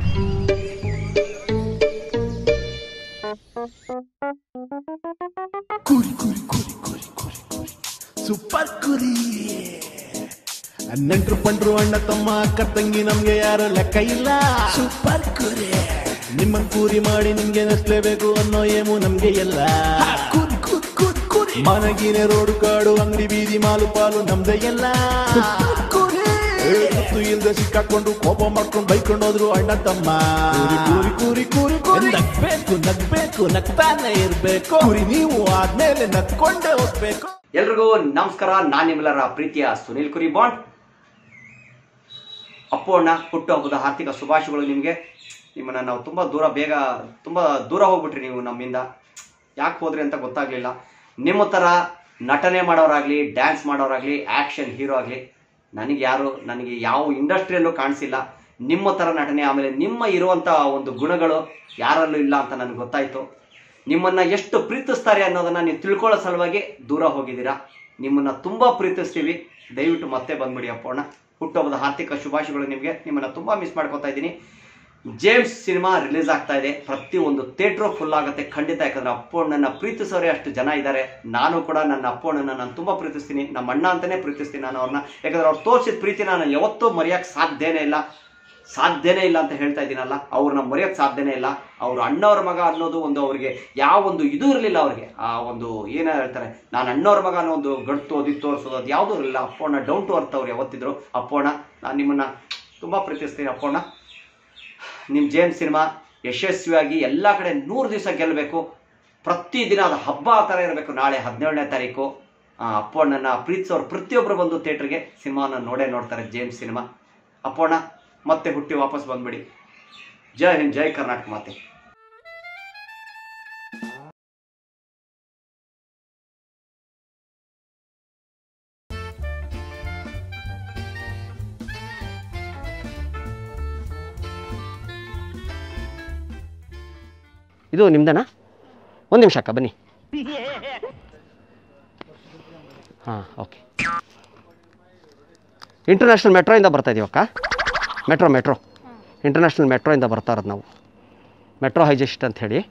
ಕುರಿ ಕುರಿ ಕುರಿ ಕುರಿ ಕುರಿ ಕುರಿ ಸೂಪರ್ ಕುರಿ ನೆಂಟ್ರು ಪಂಡ್ರು ಅಣ್ಣ ತಮ್ಮ ಅಕ್ಕ ತಂಗಿ ನಮ್ಗೆ ಯಾರು ಲೆಕ್ಕ ಇಲ್ಲ ಸೂಪರ್ ಕುರಿ ನಿಮ್ಮನ್ ಕೂರಿ ಮಾಡಿ ನಿಮ್ಗೆ ನಸ್ಲೇಬೇಕು ಅನ್ನೋ ಏಮು ನಮ್ಗೆ ಎಲ್ಲ ಕುರಿ ಕುರಿ ಕುರಿ ಕುರಿ ಮನಗಿನ ರೋಡು ಕಾಡು ಅಂಗಡಿ ಬೀದಿ ಮಾಲು ಪಾಲು ನಮ್ದೇ ಎಲ್ಲ ಮತ್ತು ಇಲ್ದೆ ಸಿಕ್ಕಾಕೊಂಡು ಕೋಪ ಮಾಡ್ಕೊಂಡು ಬೈಕೊಂಡು ಹೋದ್ರು ಅಣ್ಣ ತಮ್ಮ ಕೂರಿ ಕೂರಿ ಕೂರಿ ಕೂರಿ ಕೂರಿ ನಗ್ಬೇಕು ನಗ್ಬೇಕು ನಗ್ತಾನೆ ಇರ್ಬೇಕು ಕುರಿ ನೀವು ಆದ್ಮೇಲೆ ನಗ್ಕೊಂಡೇ ಹೋಗ್ಬೇಕು ಎಲ್ರಿಗೂ ನಮಸ್ಕಾರ ನಾನು ನಿಮ್ಮೆಲ್ಲರ ಪ್ರೀತಿಯ ಸುನಿಲ್ ಕುರಿ ಬಾಂಡ್ ಅಪ್ಪು ಅಣ್ಣ ಹುಟ್ಟುಹಬ್ಬದ ಆರ್ಥಿಕ ಶುಭಾಶಯಗಳು ನಿಮಗೆ ನಿಮ್ಮನ್ನ ನಾವು ತುಂಬ ದೂರ ಬೇಗ ತುಂಬ ದೂರ ಹೋಗ್ಬಿಟ್ರಿ ನೀವು ನಮ್ಮಿಂದ ಯಾಕೆ ಹೋದ್ರಿ ಅಂತ ಗೊತ್ತಾಗ್ಲಿಲ್ಲ ನಿಮ್ಮ ಥರ ನಟನೆ ಮಾಡೋರಾಗ್ಲಿ ಡ್ಯಾನ್ಸ್ ಮಾಡೋರಾಗ್ಲಿ ಆ್ಯಕ್ಷನ್ ಹೀರೋ ಆಗಲಿ ನನಗೆ ಯಾರು ನನಗೆ ಯಾವ ಇಂಡಸ್ಟ್ರಿಯಲ್ಲೂ ಕಾಣಿಸಿಲ್ಲ ನಿಮ್ಮ ಥರ ನಟನೆ ಆಮೇಲೆ ನಿಮ್ಮ ಇರುವಂಥ ಒಂದು ಗುಣಗಳು ಯಾರಲ್ಲೂ ಇಲ್ಲ ಅಂತ ನನಗೆ ಗೊತ್ತಾಯಿತು ನಿಮ್ಮನ್ನ ಎಷ್ಟು ಪ್ರೀತಿಸ್ತಾರೆ ಅನ್ನೋದನ್ನ ನೀವು ತಿಳ್ಕೊಳ್ಳೋ ಸಲುವಾಗಿ ದೂರ ಹೋಗಿದ್ದೀರಾ ನಿಮ್ಮನ್ನ ತುಂಬಾ ಪ್ರೀತಿಸ್ತೀವಿ ದಯವಿಟ್ಟು ಮತ್ತೆ ಬಂದ್ಬಿಡಿ ಅಪ್ಪಣ್ಣ ಹುಟ್ಟುಹಬ್ಬದ ಆರ್ಥಿಕ ಶುಭಾಶಯಗಳು ನಿಮಗೆ ನಿಮ್ಮನ್ನ ತುಂಬಾ ಮಿಸ್ ಮಾಡ್ಕೊತಾ ಇದ್ದೀನಿ ಜೇಮ್ಸ್ ಸಿನಿಮಾ ರಿಲೀಸ್ ಆಗ್ತಾ ಇದೆ ಪ್ರತಿ ಒಂದು ಥಿಯೇಟ್ರು ಫುಲ್ ಆಗುತ್ತೆ ಖಂಡಿತ ಯಾಕಂದ್ರೆ ಅಪ್ಪಣ್ಣನ ಪ್ರೀತಿಸೋರೇ ಅಷ್ಟು ಜನ ಇದ್ದಾರೆ ನಾನು ಕೂಡ ನನ್ನ ಅಪ್ಪಣ್ಣನ ನಾನು ತುಂಬಾ ಪ್ರೀತಿಸ್ತೀನಿ ನಮ್ಮ ಅಣ್ಣ ಅಂತಾನೆ ಪ್ರೀತಿಸ್ತೀನಿ ನಾನು ಅವ್ರನ್ನ ಯಾಕಂದ್ರೆ ಅವ್ರು ತೋರಿಸಿದ ಪ್ರೀತಿ ನಾನು ಯಾವತ್ತೂ ಮರೆಯಕ್ಕೆ ಸಾಧ್ಯನೇ ಇಲ್ಲ ಸಾಧ್ಯನೇ ಇಲ್ಲ ಅಂತ ಹೇಳ್ತಾ ಇದ್ದೀನಲ್ಲ ಅವ್ರನ್ನ ಮರೆಯೋಕ್ಕೆ ಸಾಧ್ಯನೇ ಇಲ್ಲ ಅವ್ರ ಅಣ್ಣವ್ರ ಮಗ ಅನ್ನೋದು ಒಂದು ಅವ್ರಿಗೆ ಯಾವ ಒಂದು ಇದು ಇರಲಿಲ್ಲ ಅವ್ರಿಗೆ ಆ ಒಂದು ಏನ ಹೇಳ್ತಾರೆ ನಾನು ಅಣ್ಣವ್ರ ಮಗ ಅನ್ನೋ ಒಂದು ಗಡ್ತು ಅದು ತೋರಿಸೋದು ಅದು ಯಾವುದೂ ಇರಲಿಲ್ಲ ಅಪ್ಪಣ್ಣ ಡೌನ್ ಟು ಅರ್ತ್ ಅವ್ರು ಯಾವತ್ತಿದ್ರು ಅಪ್ಪಣ್ಣ ನಾನು ನಿಮ್ಮನ್ನ ತುಂಬ ಪ್ರೀತಿಸ್ತೀನಿ ಅಪ್ಪಣ್ಣ ನಿಮ್ಮ ಜೇಮ್ಸ್ ಸಿನಿಮಾ ಯಶಸ್ವಿಯಾಗಿ ಎಲ್ಲ ಕಡೆ ನೂರು ದಿವಸ ಗೆಲ್ಲಬೇಕು ಪ್ರತಿದಿನ ಅದು ಹಬ್ಬ ಆ ಥರ ಇರಬೇಕು ನಾಳೆ ಹದಿನೇಳನೇ ತಾರೀಕು ಆ, ಅಪ್ಪಣ್ಣನ ಪ್ರೀತಿಸೋರು ಪ್ರತಿಯೊಬ್ಬರು ಬಂದು ಥಿಯೇಟ್ರಿಗೆ ಸಿನಿಮಾನ ನೋಡೇ ನೋಡ್ತಾರೆ ಜೇಮ್ಸ್ ಸಿನಿಮಾ ಅಪ್ಪಣ್ಣ ಮತ್ತೆ ಹುಟ್ಟಿ ವಾಪಸ್ ಬಂದ್ಬಿಡಿ ಜೈ ಹಿಂದ್ ಜೈ ಕರ್ನಾಟಕ ಮಾತೆ ಇದು ನಿಮ್ದನಾ ಒಂದು ನಿಮಿಷ ಅಕ್ಕ ಬನ್ನಿ ಹಾಂ ಓಕೆ ಇಂಟರ್ನ್ಯಾಷನಲ್ ಮೆಟ್ರೋಯಿಂದ ಬರ್ತಾ ಇದೀವಿ ಅಕ್ಕ ಮೆಟ್ರೋ ಮೆಟ್ರೋ ಇಂಟರ್ನ್ಯಾಷನಲ್ ಮೆಟ್ರೋಯಿಂದ ಬರ್ತಾ ಇರೋದು ನಾವು ಮೆಟ್ರೋ ಹೈಜೆಸ್ಟ್ ಅಂತ ಹೇಳಿ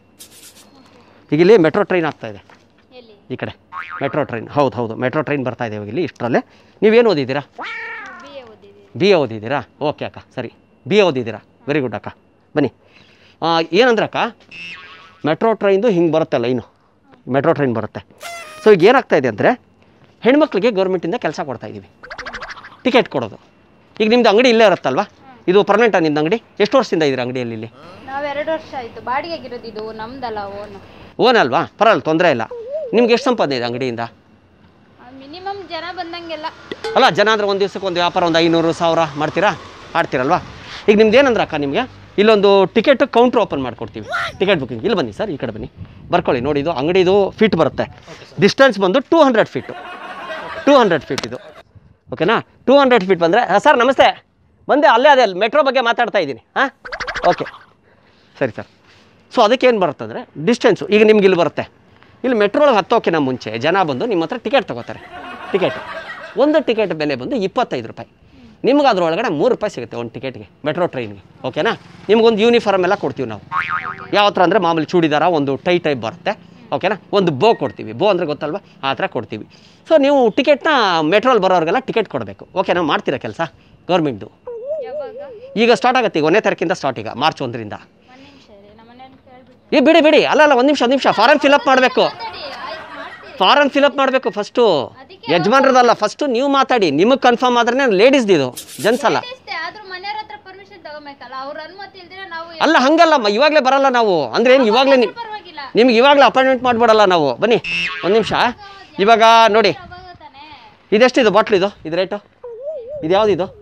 ಈಗ ಇಲ್ಲಿ ಮೆಟ್ರೋ ಟ್ರೈನ್ ಆಗ್ತಾ ಇದೆ ಎಲ್ಲಿ ಈ ಕಡೆ ಮೆಟ್ರೋ ಟ್ರೈನ್ ಹೌದು ಹೌದು ಮೆಟ್ರೋ ಟ್ರೈನ್ ಬರ್ತಾ ಇದೆ ಇವಾಗ ಇಲ್ಲಿ ಇಷ್ಟರಲ್ಲೇ ನೀವೇನು ಓದಿದ್ದೀರಾ ಬಿ ಎ ಓದಿದ್ದೀನಿ ಬಿ ಎ ಓದಿದ್ದೀರಾ ಓಕೆ ಅಕ್ಕ ಸರಿ ಬಿ ಎ ಓದಿದ್ದೀರಾ ವೆರಿ ಗುಡ್ ಅಕ್ಕ ಬನ್ನಿ ಆ, ಏನಂದ್ರೆ ಅಕ್ಕ ಮೆಟ್ರೋ ಟ್ರೈನ್ದು ಹಿಂಗೆ ಬರುತ್ತೆ ಲೈನು ಮೆಟ್ರೋ ಟ್ರೈನ್ ಬರುತ್ತೆ ಸೊ ಈಗ ಏನಾಗ್ತಾ ಇದೆ ಅಂದರೆ ಹೆಣ್ಮಕ್ಳಿಗೆ ಗೌರ್ಮೆಂಟಿಂದ ಕೆಲಸ ಕೊಡ್ತಾ ಇದ್ದೀವಿ ಟಿಕೆಟ್ ಕೊಡೋದು ಈಗ ನಿಮ್ಮದು ಅಂಗಡಿ ಇಲ್ಲೇ ಇರುತ್ತಲ್ವಾ ಇದು ಪರ್ಮನೆಂಟಾ ನಿಮ್ಮದು ಅಂಗಡಿ ಎಷ್ಟು ವರ್ಷದಿಂದ ಇದ್ದೀರಾ ಅಂಗಡಿಯಲ್ಲಿ ಇಲ್ಲಿ ನಾವು ಎರಡು ವರ್ಷ ಆಯಿತು ಬಾಡಿಗೆಗಿರೋದು ಇದು ನಮ್ದಲ್ಲ ಓನು ಓನ್ ಅಲ್ವಾ ಪರವಾಗಿಲ್ಲ ತೊಂದರೆ ಇಲ್ಲ ನಿಮ್ಗೆ ಎಷ್ಟು ಸಂಪಾದನೆ ಇದೆ ಅಂಗಡಿಯಿಂದ ಮಿನಿಮಮ್ ಜನ ಬಂದಂಗೆಲ್ಲ ಅಲ್ಲ ಜನ ಅಂದರೆ ಒಂದು ದಿವ್ಸಕ್ಕೆ ಒಂದು ವ್ಯಾಪಾರ ಒಂದು ಐನೂರು ಸಾವಿರ ಮಾಡ್ತೀರಾ ಆಡ್ತೀರಲ್ವಾ ಈಗ ನಿಮ್ದು ಏನಂದ್ರೆ ಅಕ್ಕ ನಿಮಗೆ ಇಲ್ಲೊಂದು ಟಿಕೆಟ್ ಕೌಂಟ್ರ್ ಓಪನ್ ಮಾಡ್ಕೊಡ್ತೀವಿ ಟಿಕೆಟ್ ಬುಕಿಂಗ್ ಇಲ್ಲಿ ಬನ್ನಿ ಸರ್ ಈ ಕಡೆ ಬನ್ನಿ ಬರ್ಕೊಳ್ಳಿ ನೋಡಿ ಇದು ಅಂಗಡಿದು ಫೀಟ್ ಬರುತ್ತೆ ಡಿಸ್ಟೆನ್ಸ್ ಬಂದು two hundred feet two hundred feet ಇದು ಓಕೆನಾ ಟೂ ಹಂಡ್ರೆಡ್ ಫೀಟ್ ಬಂದರೆ ಸರ್ ನಮಸ್ತೆ ಬಂದೆ ಅಲ್ಲೇ ಅದೇ ಅಲ್ಲಿ ಮೆಟ್ರೋ ಬಗ್ಗೆ ಮಾತಾಡ್ತಾ ಇದ್ದೀನಿ ಹಾಂ ಓಕೆ ಸರಿ ಸರ್ ಸೊ ಅದಕ್ಕೇನು ಬರುತ್ತಂದರೆ ಡಿಸ್ಟೆನ್ಸು ಈಗ ನಿಮ್ಗೆ ಇಲ್ಲಿ ಬರುತ್ತೆ ಇಲ್ಲಿ ಮೆಟ್ರೋಳಗೆ ಹತ್ತೋಕ್ಕಿಂತ ಮುಂಚೆ ಜನ ಬಂದು ನಿಮ್ಮ ಹತ್ರ ಟಿಕೆಟ್ ತೊಗೋತಾರೆ ಟಿಕೆಟ್ ಒಂದು ಟಿಕೆಟ್ ಬೆಲೆ ಬಂದು ಇಪ್ಪತ್ತೈದು ರೂಪಾಯಿ ನಿಮ್ಗೆ ಅದ್ರೊಳಗಡೆ ಮೂರು ರೂಪಾಯಿ ಸಿಗುತ್ತೆ ಒಂದು ಟಿಕೆಟ್ಗೆ ಮೆಟ್ರೋ ಟ್ರೈನ್ಗೆ ಓಕೆನಾ ನಿಮ್ಗೊಂದು ಯೂನಿಫಾರ್ಮ್ ಎಲ್ಲ ಕೊಡ್ತೀವಿ ನಾವು ಯಾವ ಥರ ಅಂದರೆ ಮಾಮೂಲಿ ಚೂಡಿದಾರ ಒಂದು ಟೈ ಟೈಪ್ ಬರುತ್ತೆ ಓಕೆನಾ ಒಂದು ಬೋ ಕೊಡ್ತೀವಿ ಬೋ ಅಂದರೆ ಗೊತ್ತಲ್ವಾ ಆ ಥರ ಕೊಡ್ತೀವಿ ಸೊ ನೀವು ಟಿಕೆಟ್ನ ಮೆಟ್ರೋಲ್ ಬರೋರಿಗೆಲ್ಲ ಟಿಕೆಟ್ ಕೊಡಬೇಕು ಓಕೆನಾ ಮಾಡ್ತೀರಾ ಕೆಲಸ ಗೌರ್ಮೆಂಟ್ದು ಯಾವಾಗ ಈಗ ಸ್ಟಾರ್ಟ್ ಆಗುತ್ತೆ ಈಗ ಒಂದನೇ ತಾರೀಕಿಂದ ಸ್ಟಾರ್ಟ್ ಈಗ ಮಾರ್ಚ್ ಒಂದರಿಂದ ಒಂದು ನಿಮಿಷ ರೀ ನಮ್ಮ ಮನೇಲಿ ಕೇಳ್ಬಿಟ್ಟು ಏ ಬಿಡಿ ಬಿಡಿ ಅಲ್ಲ ಅಲ್ಲ ಒಂದು ನಿಮಿಷ ಒಂದು ನಿಮಿಷ ಫಾರಮ್ ಫಿಲಪ್ ಮಾಡಬೇಕು ಸರಿ ಆಯ್ತು ಮಾಡ್ತೀನಿ ಫಾರಮ್ ಫಿಲಪ್ ಮಾಡಬೇಕು ಫಸ್ಟು ಅದಕ್ಕೆ ಯಜಮಾನ್ರದಲ್ಲ ಫಸ್ಟು ನೀವು ಮಾತಾಡಿ ನಿಮಗೆ ಕನ್ಫರ್ಮ್ ಆದ್ರೆ ಲೇಡೀಸ್ದು ಇದು ಜೆಂಟ್ಸ್ ಅಲ್ಲ ಇಷ್ಟೇ ಆದ್ರೂ ಮನೆಯವ್ರ ಹತ್ರ ಪರ್ಮಿಷನ್ ತಗೋಬೇಕಲ್ಲ ಅವ್ರ ಅನುಮತಿ ಇಲ್ದಿರ ನಾವು ಅಲ್ಲ ಹಂಗಲ್ಲಮ್ಮ ಇವಾಗಲೇ ಬರಲ್ಲ ನಾವು ಅಂದ್ರೆ ಏನು ಇವಾಗಲೇ ನಿಮ್ ಪರವಾಗಿಲ್ಲ ನಿಮ್ಗೆ ಇವಾಗಲೇ ಅಪಾಯಿಂಟ್ಮೆಂಟ್ ಮಾಡ್ಬಿಡಲ್ಲ ನಾವು ಬನ್ನಿ ಒಂದು ನಿಮಿಷ ಇವಾಗ ನೋಡಿ ಅವಾಗ ತಾನೇ ಇದೆಷ್ಟಿದು ಬಾಟ್ಲು ಇದು ಇದು ರೇಟು ಇದು ಯಾವ್ದು ಇದು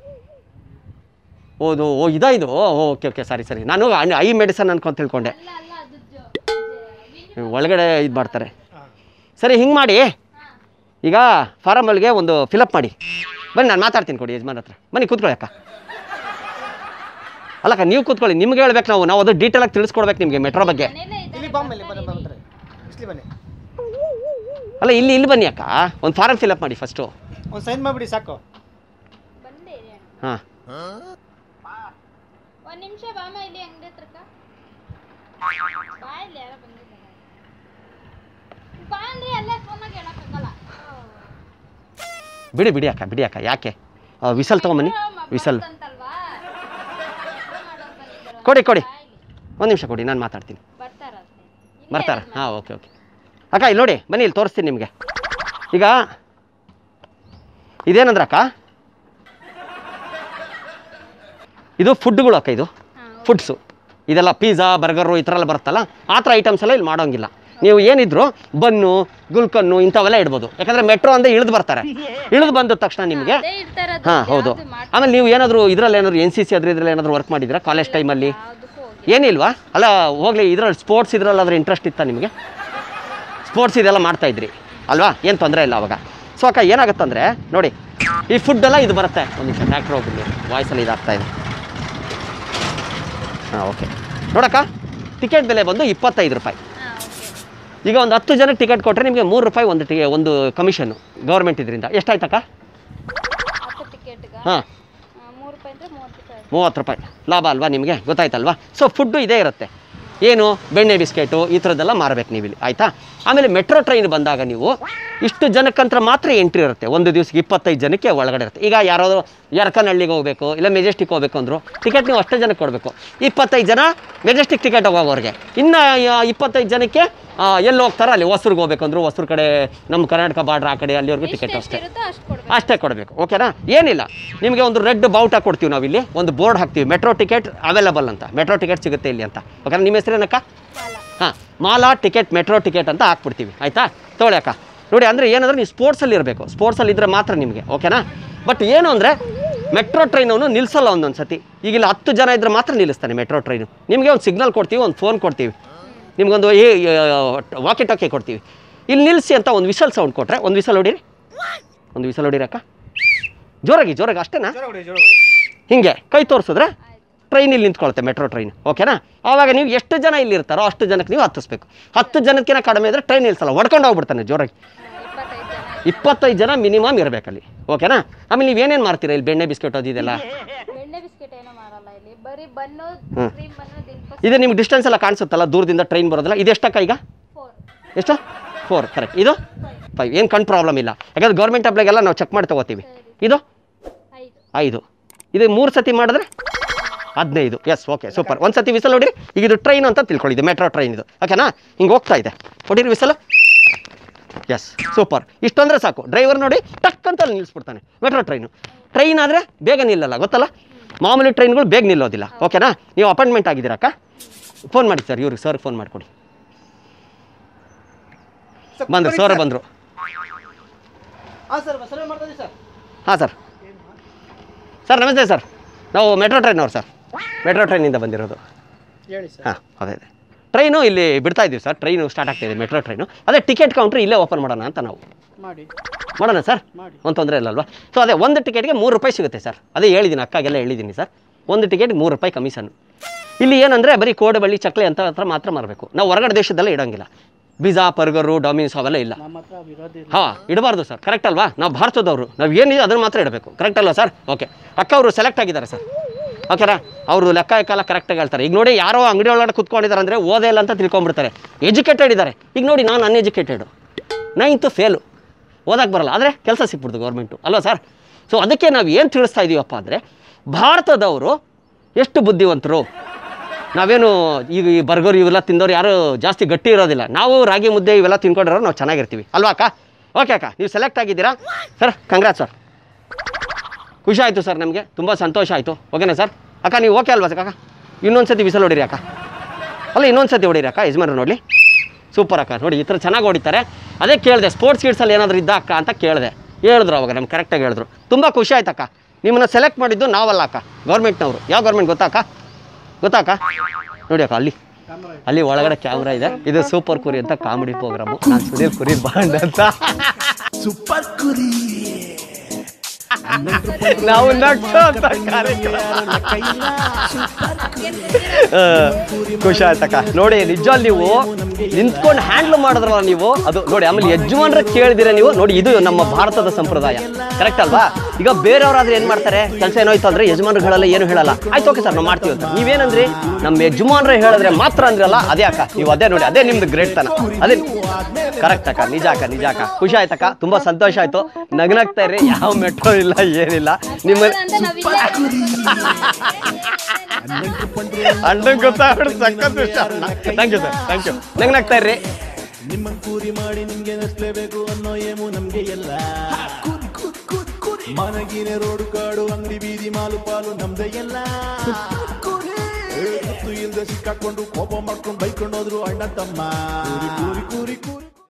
ಓದು ಓ ಇದಾ ಇದು ಓಕೆ ಓಕೆ ಸರಿ ಸರಿ ನಾನು ಅನ್- ಐ ಮೆಡಿಸನ್ ಅನ್ಕೊಂತ ತಿಳ್ಕೊಂಡೆ ಅಲ್ಲ ಅಲ್ಲ ಅದು ಜೊ- ಜೊ- ಒಳಗಡೆ ಇದು ಮಾಡ್ತಾರೆ ಸರಿ ಹಿಂಗೆ ಮಾಡಿ ಈಗ ಫಾರಮಲ್ಗೆ ಒಂದು ಫಿಲಪ್ ಮಾಡಿ ಬನ್ನಿ ನಾನು ಮಾತಾಡ್ತೀನಿ ಕೊಡಿ ಯಜಮಾನ್ ಹತ್ರ ಬನ್ನಿ ಕೂತ್ಕೊಳ್ಳಿ ಅಕ್ಕ ಅಲ್ಲಕ್ಕ ನೀವು ಕೂತ್ಕೊಳ್ಳಿ ನಿಮ್ಗೆ ಹೇಳ್ಬೇಕು ನಾವು ನಾವು ಅದು ಡೀಟೇಲಾಗಿ ತಿಳಿಸ್ಕೊಡ್ಬೇಕು ನಿಮಗೆ ಮೆಟ್ರೋ ಬಗ್ಗೆ ಮನೇಲೇ ಇದ್ದಾರೆ, ಇಲ್ಲಿ ಬಾಂಬಲ್ಲಿ ಬನ್ನಿ ಬಂದ್ರೆ ಇಸ್ಲಿ ಬನ್ನಿ ಅಲ್ಲ ಇಲ್ಲಿ ಇಲ್ಲಿ ಬನ್ನಿ ಅಕ್ಕ ಒಂದು ಫಾರಮ್ ಫಿಲಪ್ ಮಾಡಿ ಫಸ್ಟು ಒಂದು ಸೈನ್ ಮಾಡಿಬಿಡಿ ಸಾಕು ಬಂದೆ ಇರಿ ಅಣ್ಣ. ಹಾಂ ಒಂದ್ ನಿಮಿಷ ಬಾಮ ಇಲ್ಲಿ ಅಂಗಡಿ ಹತ್ರಕ್ಕ ಬಾ ಇಲ್ಲಿ ಯಾರೋ ಬಂದಿದ್ದಾರೆ ಬಾ ಅಂದ್ರೆ ಅಲ್ಲೇ ಫೋನಾಗ ಹೇಳಕ್ಕಾಗಲ್ಲ ಬಿಡಿ ಬಿಡಿ ಅಕ್ಕ ಬಿಡಿ ಅಕ್ಕ ಯಾಕೆ ವಿಸಲ್ ತೊಗೊಂಬನ್ನಿ ವಿಸಲ್ ಅಂತಲ್ವಾ ಕೊಡಿ ಕೊಡಿ ಒಂದು ನಿಮಿಷ ಕೊಡಿ ನಾನು ಮಾತಾಡ್ತೀನಿ ಬರ್ತಾರಂತೆ ಬರ್ತಾರ ಹಾಂ ಓಕೆ ಓಕೆ ಅಕ್ಕ ಇಲ್ಲಿ ನೋಡಿ ಬನ್ನಿ ಇಲ್ಲಿ ತೋರಿಸ್ತೀನಿ ನಿಮಗೆ ಈಗ ಇದೇನಂದ್ರೆ ಅಕ್ಕ ಇದು ಫುಡ್ಗಳು ಅಕ್ಕ ಇದು ಫುಡ್ಸು ಇದೆಲ್ಲ ಪಿಜ್ಜಾ ಬರ್ಗರು ಈ ಥರ ಎಲ್ಲ ಬರುತ್ತಲ್ಲ ಆ ಥರ ಐಟಮ್ಸ್ ಎಲ್ಲ ಇಲ್ಲಿ ಮಾಡೋಂಗಿಲ್ಲ ನೀವು ಏನಿದ್ರು ಬನ್ನು ಗುಲ್ಕನ್ನು ಇಂಥವೆಲ್ಲ ಇಡ್ಬೋದು ಯಾಕಂದರೆ ಮೆಟ್ರೋ ಅಂದರೆ ಇಳಿದು ಬರ್ತಾರೆ ಇಳಿದು ಬಂದ ತಕ್ಷಣ ನಿಮಗೆ ಅದೇ ಇರ್ತಾರದು ಹಾಂ ಹೌದು ಆಮೇಲೆ ನೀವು ಏನಾದರೂ ಇದರಲ್ಲಿ ಏನಾದರೂ ಎನ್ ಸಿ ಸಿ ಅದ್ರ ಇದ್ರಲ್ಲಿ ಏನಾದರೂ ವರ್ಕ್ ಮಾಡಿದ್ದೀರಾ ಕಾಲೇಜ್ ಟೈಮಲ್ಲಿ ಯಾವ್ದಕ್ಕೂ ಹೋಗಿ ಏನಿಲ್ವಾ ಅಲ್ಲ ಹೋಗ್ಲಿ ಇದ್ರಲ್ಲಿ ಸ್ಪೋರ್ಟ್ಸ್ ಇದ್ರಲ್ಲಾದ್ರೂ ಇಂಟ್ರೆಸ್ಟ್ ಇತ್ತಾ ನಿಮಗೆ ಸ್ಪೋರ್ಟ್ಸ್ ಇದೆಲ್ಲ ಮಾಡ್ತಾ ಇದ್ರಿ ಅಲ್ವಾ ಏನು ತೊಂದರೆ ಇಲ್ಲ ಅವಾಗ ಸೊ ಅಕ್ಕ ಏನಾಗುತ್ತಂದ್ರೆ ನೋಡಿ ಈ ಫುಡ್ ಎಲ್ಲ ಇದು ಬರುತ್ತೆ ಒಂದು ನಿಮಿಷ ಟ್ರ್ಯಾಕ್ಟರ್ ಹೋಗ್ಬಿಡಿ ವಾಯ್ಸಲ್ಲಿ ಇದಾಗ್ತಾ ಇದೆ ಹಾಂ ಓಕೆ ನೋಡಕ್ಕ ಟಿಕೆಟ್ ಬೆಲೆ ಬಂದು ಇಪ್ಪತ್ತೈದು ರೂಪಾಯಿ ಹಾ ಓಕೆ ಈಗ ಒಂದು ಹತ್ತು ಜನಕ್ಕೆ ಟಿಕೆಟ್ ಕೊಟ್ಟರೆ ನಿಮಗೆ ಮೂರು ರೂಪಾಯಿ ಒಂದು ಟಿಕೆ ಒಂದು ಕಮಿಷನ್ನು ಗೌರ್ಮೆಂಟ್ ಇದರಿಂದ ಎಷ್ಟಾಯ್ತಕ್ಕ ಹತ್ತು ಟಿಕೆಟ್ಗ ಹಾಂ ಮೂರು ರೂಪಾಯಿ ಅಂದ್ರೆ ಮೂವತ್ತು ರೂಪಾಯಿ ಮೂವತ್ತು ರೂಪಾಯಿ ಲಾಭ ಅಲ್ವಾ ನಿಮಗೆ ಗೊತ್ತಾಯ್ತಲ್ವಾ ಸೊ ಫುಡ್ಡು ಇದೇ ಇರುತ್ತೆ ಏನು ಬೆಣ್ಣೆ ಬಿಸ್ಕೆಟು ಈ ಥರದ್ದೆಲ್ಲ ಮಾರಬೇಕು ನೀವು ಇಲ್ಲಿ ಆಯಿತಾ ಆಮೇಲೆ ಮೆಟ್ರೋ ಟ್ರೈನ್ ಬಂದಾಗ ನೀವು ಇಷ್ಟು ಜನಕ್ಕಂತ್ರ ಮಾತ್ರ ಎಂಟ್ರಿ ಇರುತ್ತೆ ಒಂದು ದಿವಸಕ್ಕೆ ಇಪ್ಪತ್ತೈದು ಜನಕ್ಕೆ ಒಳಗಡೆ ಇರುತ್ತೆ ಈಗ ಯಾರಾದರೂ ಯರ್ಕನಹಳ್ಳಿಗೆ ಹೋಗಬೇಕು ಇಲ್ಲ ಮೆಜೆಸ್ಟಿಕ್ ಹೋಗಬೇಕು ಅಂದರು ಟಿಕೆಟ್ ನೀವು ಅಷ್ಟೇ ಜನಕ್ಕೆ ಕೊಡಬೇಕು ಇಪ್ಪತ್ತೈದು ಜನ ಮೆಜೆಸ್ಟಿಕ್ ಟಿಕೆಟ್ ಹೋಗೋರಿಗೆ ಇನ್ನು ಇಪ್ಪತ್ತೈದು ಜನಕ್ಕೆ ಆ, ಎಲ್ಲಿ ಹೋಗ್ತಾರೋ ಅಲ್ಲಿ ಹೊಸ್ರಿಗೆ ಹೋಗ್ಬೇಕು ಅಂದರು ಹೊಸ್ರ ಕಡೆ ನಮ್ಮ ಕರ್ನಾಟಕ ಬಾರ್ಡ್ರ್ ಆ ಕಡೆ ಅಲ್ಲಿವರೆಗೂ ಟಿಕೆಟ್ ಅಷ್ಟೇ ಇರುತ್ತೋ ಅಷ್ಟು ಕೊಡ್ಬೇಕು ಅಷ್ಟೇ ಕೊಡಬೇಕು ಓಕೆನಾ ಏನಿಲ್ಲ ನಿಮಗೆ ಒಂದು ರೆಡ್ ಬಾವುಟ ಕೊಡ್ತೀವಿ ನಾವು ಇಲ್ಲಿ ಒಂದು ಬೋರ್ಡ್ ಹಾಕ್ತೀವಿ ಮೆಟ್ರೋ ಟಿಕೆಟ್ ಅವೈಲಬಲ್ ಅಂತ ಮೆಟ್ರೋ ಟಿಕೆಟ್ ಸಿಗುತ್ತೆ ಇಲ್ಲಿ ಅಂತ ಓಕೆನಾ ನಿಮ್ಮ ಹೆಸರೇನಕ್ಕ ಸಾಲ ಹಾಂ ಮಾಲಾ ಟಿಕೆಟ್ ಮೆಟ್ರೋ ಟಿಕೆಟ್ ಅಂತ ಹಾಕ್ಬಿಡ್ತೀವಿ ಆಯಿತಾ ತೊಗೊಳಿ ಅಕ್ಕ ನೋಡಿ ಅಂದರೆ ಏನಂದ್ರೆ ನೀವು ಸ್ಪೋರ್ಟ್ಸಲ್ಲಿ ಇರಬೇಕು ಸ್ಪೋರ್ಟ್ಸಲ್ಲಿ ಇದ್ದರೆ ಮಾತ್ರ ನಿಮಗೆ ಓಕೆನಾ ಬಟ್ ಏನು ಅಂದರೆ ಮೆಟ್ರೋ ಟ್ರೈನ್ ಅವನು ನಿಲ್ಲಿಸಲ್ಲ ಒಂದೊಂದು ಸತಿ ಈಗ ಇಲ್ಲಿ ಹತ್ತು ಜನ ಇದ್ದರೆ ಮಾತ್ರ ನಿಲ್ಲಿಸ್ತಾನೆ ಮೆಟ್ರೋ ಟ್ರೈನು ನಿಮಗೆ ಒಂದು ಸಿಗ್ನಲ್ ಕೊಡ್ತೀವಿ ಒಂದು ಫೋನ್ ಕೊಡ್ತೀವಿ ನಿಮ್ಗೊಂದು ಏ ವಾಕಿ ಟಾಕಿ ಕೊಡ್ತೀವಿ ಇಲ್ಲಿ ನಿಲ್ಲಿಸಿ ಅಂತ ಒಂದು ವಿಸಲ್ ಸೌಂಡ್ ಕೊಟ್ಟರೆ ಒಂದು ವಿಸಲ್ ಹೊಡೀರಿ ಒಂದು ವಿಸಲ್ ಹೊಡೀರಿ ಅಕ್ಕ ಜೋರಾಗಿ ಜೋರಾಗಿ ಅಷ್ಟೇನಾ ಹಿಂಗೆ ಕೈ ತೋರಿಸಿದ್ರೆ ಟ್ರೈನ್ ಇಲ್ಲಿ ನಿಂತ್ಕೊಳುತ್ತೆ ಮೆಟ್ರೋ ಟ್ರೈನ್ ಓಕೆನಾ ಆವಾಗ ನೀವು ಎಷ್ಟು ಜನ ಇಲ್ಲಿ ಇರ್ತಾರೋ ಅಷ್ಟು ಜನಕ್ಕೆ ನೀವು ಹತ್ತಿಸ್ಬೇಕು ಹತ್ತು ಜನಕ್ಕಿಂತ ಕಡಿಮೆ ಇದ್ರೆ ಟ್ರೈನ್ ನಿಲ್ಸಲ್ಲ ಹೊಡ್ಕೊಂಡು ಹೋಗ್ಬಿಡ್ತಾನೆ ಜೋರಾಗಿ ಇಪ್ಪತ್ತೈದು ಜನ ಇಪ್ಪತ್ತೈದು ಜನ ಮಿನಿಮಮ್ ಇರಬೇಕಲ್ಲಿ ಓಕೆನಾ ಆಮೇಲೆ ನೀವೇನೇನು ಮಾಡ್ತೀರಾ ಇಲ್ಲಿ ಬೆಣ್ಣೆ ಬಿಸ್ಕೆಟ್ ಅದಿದೆಲ್ಲ ಬೆಣ್ಣೆ ಬಿಸ್ಕೆಟ್ ಏನೋ ಮಾಡಲ್ಲ ಇಲ್ಲಿ ಬರೀ ಬನ್ನು ಹ್ಮ್. ಕ್ರೀಮ್ ಬನ್ನು ದಿಲ್ಪಸ್ ಇದು ನಿಮ್ಗೆ ಡಿಸ್ಟೆನ್ಸ್ ಎಲ್ಲ ಕಾಣಿಸುತ್ತಲ್ಲ ದೂರದಿಂದ ಟ್ರೈನ್ ಬರೋದಿಲ್ಲ ಇದು ಎಷ್ಟಕ್ಕ ಈಗ ಫೋರ್ ಎಷ್ಟು ಫೋರ್ ಕರೆಕ್ಟ್ ಇದು ಫೈವ್ ಏನು ಕಣ್ ಪ್ರಾಬ್ಲಮ್ ಇಲ್ಲ ಯಾಕಂದ್ರೆ ಗೌರ್ಮೆಂಟ್ ಅಪ್ಲೈಗೆಲ್ಲ ನಾವು ಚೆಕ್ ಮಾಡಿ ತೊಗೋತೀವಿ ಇದು ಐದು ಐದು ಇದು ಮೂರು ಸತಿ ಮಾಡಿದ್ರೆ ಹದಿನೈದು ಎಸ್ ಓಕೆ ಸೂಪರ್ ಒಂದು ಸತಿ ವಿಸಲ್ ಹೊಡಿರಿ ಈಗ ಇದು ಟ್ರೈನ್ ಅಂತ ತಿಳ್ಕೊಳ್ಳಿ ಇದು ಮೆಟ್ರೋ ಟ್ರೈನ್ ಇದು ಓಕೆನಾ ಹಿಂಗೆ ಹೋಗ್ತಾ ಇದೆ ಹೊಡಿರಿ ವಿಸಲ್ ಎಸ್ ಸೂಪರ್ ಇಷ್ಟಂದ್ರೆ ಸಾಕು ಡ್ರೈವರ್ ನೋಡಿ ಟಕ್ ಅಂತ ಅಲ್ಲಿ ನಿಲ್ಲಿಸ್ಬಿಡ್ತಾನೆ ಮೆಟ್ರೋ ಟ್ರೈನು ಟ್ರೈನ್ ಆದರೆ ಬೇಗ ನಿಲ್ಲಲ್ಲ ಗೊತ್ತಲ್ಲ ಮಾಮೂಲಿ ಟ್ರೈನ್ಗಳು ಬೇಗ ನಿಲ್ಲೋದಿಲ್ಲ ಓಕೆನಾ ನೀವು ಅಪಾಯಿಂಟ್ಮೆಂಟ್ ಆಗಿದ್ದೀರಕ್ಕ ಫೋನ್ ಮಾಡಿ ಸರ್ ಇವ್ರಿಗೆ ಸರ್ ಫೋನ್ ಮಾಡಿಕೊಡಿ ಬಂದರು ಸರ್ ಬಂದರು ಹಾಂ ಸರ್ ಸರ್ವೆ ಮಾಡ್ತಾ ಇದ್ದೀವಿ ಸರ್ ಹಾಂ ಸರ್ ಸರ್ ನಮಸ್ತೆ ಸರ್ ನಾವು ಮೆಟ್ರೋ ಟ್ರೈನವ್ರು ಸರ್ ಮೆಟ್ರೋ ಟ್ರೈನಿಂದ ಬಂದಿರೋದು ಹೇಳಿ ಸರ್ ಹಾಂ ಅದೇ ಅದೇ ಟ್ರೈನು ಇಲ್ಲಿ ಬಿಡ್ತಾ ಇದ್ದೀವಿ ಸರ್ ಟ್ರೈನು ಸ್ಟಾರ್ಟ್ ಆಗ್ತಾಯಿದೆ ಮೆಟ್ರೋ ಟ್ರೈನು ಅದೇ ಟಿಕೆಟ್ ಕೌಂಟ್ರ್ ಇಲ್ಲೇ ಓಪನ್ ಮಾಡೋಣ ಅಂತ ನಾವು ಮಾಡಿ ಮಾಡೋಣ ಸರ್ ಮಾಡಿ ಒಂದು ತೊಂದರೆ ಇಲ್ಲಲ್ವಾ ಸೊ ಅದೇ ಒಂದು ಟಿಕೆಟ್ಗೆ ಮೂರು ರೂಪಾಯಿ ಸಿಗುತ್ತೆ ಸರ್ ಅದೇ ಹೇಳಿದ್ದೀನಿ ಅಕ್ಕಾಗೆಲ್ಲ ಹೇಳಿದ್ದೀನಿ ಸರ್ ಒಂದು ಟಿಕೆಟ್ಗೆ ಮೂರು ರೂಪಾಯಿ ಕಮಿಷನ್ ಇಲ್ಲಿ ಏನಂದರೆ ಬರೀ ಕೋಡಬಳ್ಳಿ ಚಕ್ಲಿ ಅಂತ ಹತ್ರ ಮಾತ್ರ ಮಾರಬೇಕು ನಾವು ಹೊರಗಡೆ ದೇಶದಲ್ಲೇ ಇಡೋಂಗಿಲ್ಲ ಪಿಜ್ಜಾ ಬರ್ಗರು ಡೊಮಿನ್ಸ್ ಅವೆಲ್ಲ ಇಲ್ಲ ನಮ್ಮ ಹತ್ರ ವಿರೋಧ ಇಲ್ಲ ಹಾಂ ಇಡಬಾರ್ದು ಸರ್ ಕರೆಕ್ಟ್ ಅಲ್ವಾ ನಾವು ಭಾರತದವರು ನಾವು ಏನಿದೆ ಅದನ್ನು ಮಾತ್ರ ಇಡಬೇಕು ಕರೆಕ್ಟ್ ಅಲ್ವಾ ಸರ್ ಓಕೆ ಅಕ್ಕ ಅವರು ಸೆಲೆಕ್ಟ್ ಆಗಿದ್ದಾರೆ ಸರ್ ಓಕೆನಾ ಅವರು ಲೆಕ್ಕ ಕಾಲ ಕರೆಕ್ಟಾಗಿ ಹೇಳ್ತಾರೆ ಈಗ ನೋಡಿ ಯಾರೋ ಅಂಗಡಿ ಒಳಗಡೆ ಕುತ್ಕೊಂಡಿದ್ದಾರೆ ಅಂದರೆ ಓದೇ ಇಲ್ಲ ಅಂತ ತಿಳ್ಕೊಂಬಿಡ್ತಾರೆ ಎಜುಕೇಟೆಡ್ ಇದ್ದಾರೆ ಈಗ ನೋಡಿ ನಾನು ಅನ್ಎಜುಕೇಟೆಡು ನೈನ್ತು ಫೇಲು ಓದಕ್ಕೆ ಬರಲ್ಲ ಆದರೆ ಕೆಲಸ ಸಿಕ್ಬಿಡ್ತು ಗೌರ್ಮೆಂಟು ಅಲ್ವಾ ಸರ್ ಸೊ ಅದಕ್ಕೆ ನಾವು ಏನು ತಿಳಿಸ್ತಾ ಇದ್ದೀವಪ್ಪ ಅಂದರೆ ಭಾರತದವರು ಎಷ್ಟು ಬುದ್ಧಿವಂತರು ನಾವೇನು ಈಗ ಈ ಬರ್ಗರ್ ಇವೆಲ್ಲ ತಿಂದವ್ರು ಯಾರು ಜಾಸ್ತಿ ಗಟ್ಟಿ ಇರೋದಿಲ್ಲ ನಾವು ರಾಗಿ ಮುದ್ದೆ ಇವೆಲ್ಲ ತಿನ್ಕೊಂಡಿರೋ ನಾವು ಚೆನ್ನಾಗಿರ್ತೀವಿ ಅಲ್ವಾ ಅಕ್ಕ ಓಕೆ ಅಕ್ಕ ನೀವು ಸೆಲೆಕ್ಟ್ ಆಗಿದ್ದೀರಾ ಸರ್ ಕಂಗ್ರಾಟ್ ಸರ್ ಖುಷಿ ಆಯಿತು ಸರ್ ನಮಗೆ ತುಂಬ ಸಂತೋಷ ಆಯಿತು ಓಕೆನಾ ಸರ್ ಅಕ್ಕ ನೀವು ಓಕೆ ಅಲ್ವಾ ಸರ್ ಅಕ್ಕ ಇನ್ನೊಂದು ಸತಿ ಬಿಸಲು ಹೊಡಿರಿ ಅಕ್ಕ ಅಲ್ಲ ಇನ್ನೊಂದು ಸತಿ ಹೊಡಿರಿ ಅಕ್ಕ ಯಜಮಾನ್ರು ನೋಡಲಿ ಸೂಪರ್ ಅಕ್ಕ ನೋಡಿ ಈ ಥರ ಚೆನ್ನಾಗಿ ಹೊಡಿತಾರೆ ಅದೇ ಕೇಳಿದೆ ಸ್ಪೋರ್ಟ್ಸ್ ಕಿಡ್ಸಲ್ಲಿ ಏನಾದರೂ ಇದ್ದ ಅಕ್ಕ ಅಂತ ಕೇಳಿದೆ ಹೇಳಿದ್ರು ಅವಾಗ ನಮ್ಗೆ ಕರೆಕ್ಟಾಗಿ ಹೇಳಿದ್ರು ತುಂಬ ಖುಷಿ ಆಯ್ತು ಅಕ್ಕ ನಿಮ್ಮನ್ನ ಸೆಲೆಕ್ಟ್ ಮಾಡಿದ್ದು ನಾವಲ್ಲ ಅಕ್ಕ ಗೌರ್ಮೆಂಟ್ನವರು ಯಾವ ಗೌರ್ಮೆಂಟ್ ಗೊತ್ತಾ ಅಕ್ಕ ಗೊತ್ತಾ ಅಕ್ಕ ನೋಡಿ ಅಕ್ಕ ಅಲ್ಲಿ ಅಲ್ಲಿ ಒಳಗಡೆ ಕ್ಯಾಮ್ರಾ ಇದೆ ಇದು ಸೂಪರ್ ಕುರಿ ಅಂತ ಕಾಮಿಡಿ ಪ್ರೋಗ್ರಾಮು ನಾನು ಸುನೀಲ್ ಕುರಿ ಬಾಂಡ್ ಅಂತ ಸೂಪರ್ ಕುರಿ ನಾವು ನಟ್ಟು ಅಂತ ಕಾರ್ಯಕ್ರಮ. ಆ, ಖುಷಿ ಆಯ್ತಕ್ಕ ನೋಡಿ ನಿಜವಲ್ಲಿ ನೀವು ನಿಂತ್ಕೊಂಡು ಹ್ಯಾಂಡ್ಲ್ ಮಾಡಿದ್ರಲ್ಲ ನೀವು ಅದು ನೋಡಿ ಆಮೇಲೆ ಯಜಮಾನ್ರ ಕೇಳಿದಿರ ನೀವು ನೋಡಿ ಇದು ನಮ್ಮ ಭಾರತದ ಸಂಪ್ರದಾಯ ಕರೆಕ್ಟ್ ಅಲ್ವಾ ಈಗ ಬೇರೆಯವರಾದ್ರೆ ಏನು ಮಾಡ್ತಾರೆ ಕೆಲಸ ಏನಾಯ್ತು ಅಂದರೆ ಯಜಮಾನರುಗಳೆಲ್ಲ ಏನು ಹೇಳಲ್ಲ ಆಯ್ತು ಓಕೆ ಸರ್ ನಾವು ಮಾಡ್ತೀವಿ ಅಂತ ನೀವೇನಂದ್ರಿ ನಮ್ಮ ಯಜಮಾನ್ರೆ ಹೇಳಿದ್ರೆ ಮಾತ್ರ ಅಂದ್ರಲ್ಲ ಅದೇ ಅಕ್ಕ ನೀವು ಅದೇ ನೋಡಿ ಅದೇ ನಿಮ್ದು ಗ್ರೇಟ್ ತನ ಅದೇ ಕರೆಕ್ಟ್ ಅಕ್ಕ ನಿಜ ಅಕ್ಕ ನಿಜ ಅಕ್ಕ ಖುಷಿ ಆಯ್ತಕ್ಕ ತುಂಬ ಸಂತೋಷ ಆಯ್ತು ನಗ್ನಾಗ್ತಾ ಇರ್ರಿ ಯಾವ ಮೆಟ್ರೋ ಇಲ್ಲ ಏನಿಲ್ಲ ನಿಮ್ಮ ಅಂತ ನಾವಿಲ್ಲೇ ಅಣ್ಣಂಗೆ ಗೊತ್ತಾಗ್ಬಿಟ್ಟು ಸಖತ್ ಇಷ್ಟ thank you sir thank you ನಗ್ನಾಗ್ತಾ ಇರ್ರಿ ನಿಮ್ಮ ಕೂರಿ ಮಾಡಿ ನಿಮ್ಗೆ ನಸ್ಲೇಬೇಕು ಅನ್ನೋ ಏಮು ನಮ್ಗೆ ಎಲ್ಲ ಮನಗಿನ ರೋಡು ಕಾಡು ಅಂಗಡಿ ಬೀದಿ ಮಾಲು ಪಾಲು ನಮ್ದೇ ಎಲ್ಲ ಏ, ಗೊತ್ತು ಇಲ್ದೆ ಸಿಕ್ಕಾಕೊಂಡು ಕೋಪ ಮಾಡ್ಕೊಂಡು ಬೈಕೊಂಡು ಹೋದ್ರು ಅಣ್ಣ ತಮ್ಮ ಕೂರಿ ಕೂರಿ ಕೂರಿ